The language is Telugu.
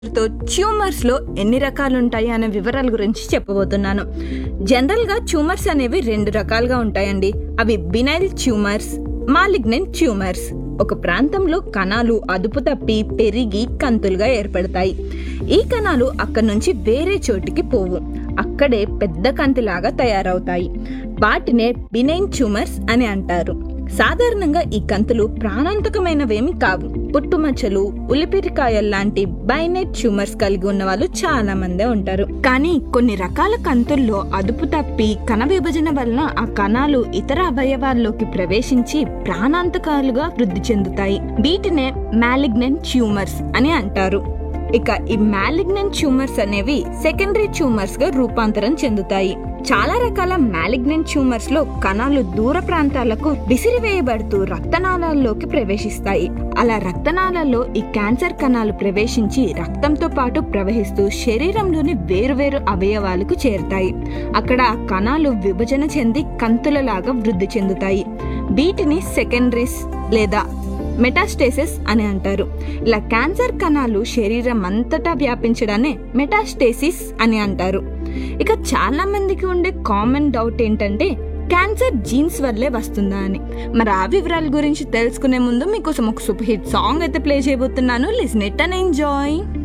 తో ట్యూమర్స్ లో ఎన్ని రకాలు ఉంటాయి అనే వివరాల గురించి చెప్పబోతున్నాను జనరల్ గా ట్యూమర్స్ అనేవి రెండు రకాలుగా ఉంటాయండి అవి బినైల్ ట్యూమర్స్ మాలిగ్నెంట్ ట్యూమర్స్ ఒక ప్రాంతంలో కణాలు అదుపు తప్పి పెరిగి కంతులుగా ఏర్పడతాయి ఈ కణాలు అక్కడి నుంచి వేరే చోటికి పోవు అక్కడే పెద్ద కంతిలాగా తయారవుతాయి వాటినే బినైన్ ట్యూమర్స్ అని అంటారు సాధారణంగా ఈ కంతులు ప్రాణాంతకమైనవేమి కావు పుట్టుమచ్చలు ఉలిపిరికాయలు లాంటి బైనెట్ ట్యూమర్స్ కలిగి ఉన్న వాళ్ళు చాలా మందే ఉంటారు కానీ కొన్ని రకాల కంతుల్లో అదుపు తప్పి కణ విభజన వలన ఆ కణాలు ఇతర అవయవాల్లోకి ప్రవేశించి ప్రాణాంతకాలుగా వృద్ధి చెందుతాయి వీటినే మ్యాలిగ్నెంట్ ట్యూమర్స్ అని అంటారు ఇక ఈ మ్యాలిగ్నెంట్ ట్యూమర్స్ అనేవి సెకండరీ ట్యూమర్స్ గా రూపాంతరం చెందుతాయి చాలా రకాల మ్యాలిగ్నెంట్ ట్యూమర్స్ లో కణాలు దూర ప్రాంతాలకు విసిరివేయబడుతూ రక్తనాళాల్లోకి ప్రవేశిస్తాయి అలా రక్తనాళాల్లో ఈ క్యాన్సర్ కణాలు ప్రవేశించి రక్తంతో పాటు ప్రవహిస్తూ శరీరంలోని వేరువేరు అవయవాలకు చేరుతాయి అక్కడ ఆ కణాలు విభజన చెంది కంతులలాగా వృద్ధి చెందుతాయి వీటిని సెకండరీస్ లేదా మెటాస్టేసిస్ అని అంటారు ఇలా క్యాన్సర్ కణాలు శరీరం అంతటా వ్యాపించడాన్ని మెటాస్టేసిస్ అని అంటారు ఇక చాలా మందికి ఉండే కామన్ డౌట్ ఏంటంటే క్యాన్సర్ జీన్స్ వల్లే వస్తుందా అని మరి ఆ వివరాల గురించి తెలుసుకునే ముందు మీకోసం ఒక సూపర్ హిట్ సాంగ్ అయితే ప్లే చేయబోతున్నాను లిసన్ ఇట్ అండ్ ఎంజాయ్